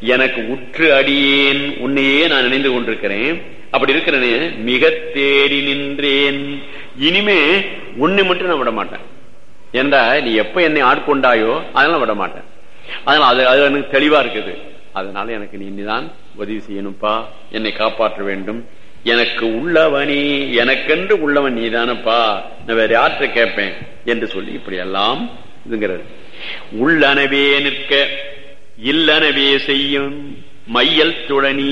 எனக்கு உற்று அடியேன் உன்னையே நான் நினைந்து கொண்டிருக்கிறேன் அப்படி இருக்கிறேனே மிக தேடி நின்றேன் இனிமே உன்னை மட்டும் நான் விட மாட்டேன் ஏண்டா நீ எப்ப என்னை ஆட்கொண்டாயோ அதனால விட மாட்டேன் அதனால அது அது எனக்கு தெளிவா இருக்குது அதனால எனக்கு நீ இனிதான் உதவி செய்யணும்ப்பா என்னை காப்பாற்ற வேண்டும் எனக்கு உள்ளவனி எனக்கென்று உள்ளவன் நீதானப்பா நான் வேற யார்கிட்ட கேட்பேன் என்று சொல்லி இப்படி எல்லாம் இதுங்கிறது உள்ளனவே நிற்க இல்லனவே செய்யும் மையல் துழனி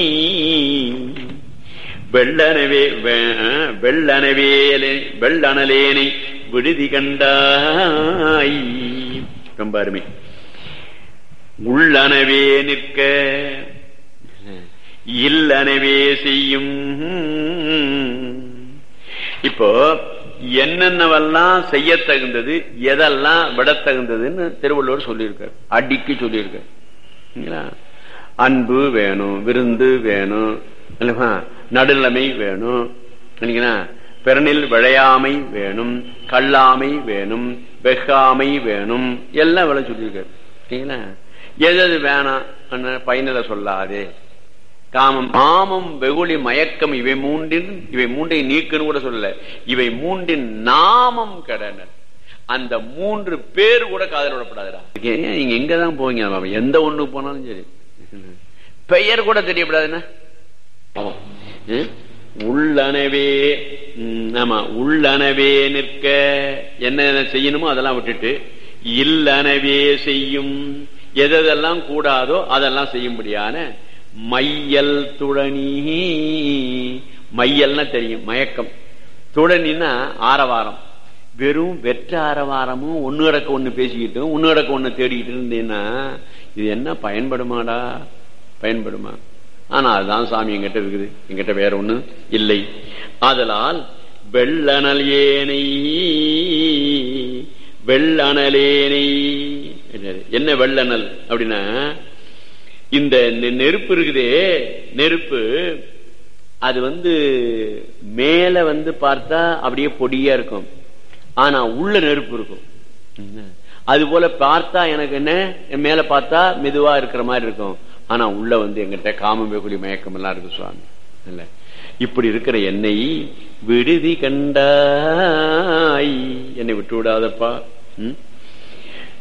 வெள்ளனவே வே- வெள்ளனவே வெள்ளனலேனை விடுதி கண்டாய் ரொம்ப அருமை உள்ளனவே நிற்க இல்லனவே செய்யும் இப்போ என்னென்னவெல்லாம் செய்ய தகுந்தது எதெல்லாம் விட தகுந்ததுன்னு திருவள்ளுவர் சொல்லியிருக்கார் அடிக்கு சொல்லியிருக்கார் சரிங்களா? அன்பு வேணும் விருந்து வேணும் இல்லையா? நடுநிலைமை வேணும் சரிங்களா? பிறனில் விளையாமை வேணும் கல்லாமை வேணும் வெகாமை வேணும் எல்லாம் விளை சொல்லியிருக்காரு சரிங்களா எது எது வேணாம் அண்ணா, பயனில சொல்லாதே காமம் காமம் வெகுளி மயக்கம் இவை மூன்றின் இவை மூன்றை நீக்குன்னு கூட சொல்லல இவை மூன்றின் நாமம் கடனர் அந்த மூன்று பேர் கூட காதல் விடப்படாதுடா ஏன் நீங்க எங்கதான் போவீங்க மாமா? எந்த ஒண்ணு போனாலும் சரி பெயர் கூட தெரியப்படாதுன்னா பாவம். ம்? உள்ளனவே ம், ஆமா உள்ளனவே நிற்க என்ன செய்யணுமோ அதெல்லாம் விட்டுட்டு இல்லனவே செய்யும் எதெல்லாம் கூடாதோ அதெல்லாம் செய்யும்படியான மையல் துழனி மையல்னா தெரியும் மயக்கம் துழனின்னா ஆரவாரம் வெறும் வெற்ற ஆரவாரமும் ஒன்னு இடக்க ஒண்ணு பேசிக்கிட்டும் ஒன்னு இடக்க ஒண்ணு தேடிக்கிட்டு இருந்தீங்கன்னா இது என்ன பயன்படுமாடா பயன்படுமா ஆனா அதுதான் சாமி எங்கிட்ட இருக்குது எங்கிட்ட வேற ஒண்ணு இல்லை ஆதலால் வெள்ளனல் ஏனை வெள்ளனலேனை என்னது? என்ன வெள்ளனல் அப்படின்னா இந்த நெ- நெருப்பு இருக்குதே நெருப்பு அது வந்து மேல வந்து பார்த்தா அப்படியே பொடியா இருக்கும் ஆனா உள்ள நெருப்பு இருக்கும் என்ன? அது போல பார்த்தா எனக்கு என்ன என் மேல பார்த்தா மெதுவா இருக்கிற மாதிரி இருக்கும் ஆனா உள்ள வந்து எங்கிட்ட காம வெகுளி மயக்கம் எல்லாம் இருக்கு சுவாமி இல்ல இப்படி இருக்கிற என்னை விடுதி கண்டாய் என்னை விட்டு விடாதப்பா ம்?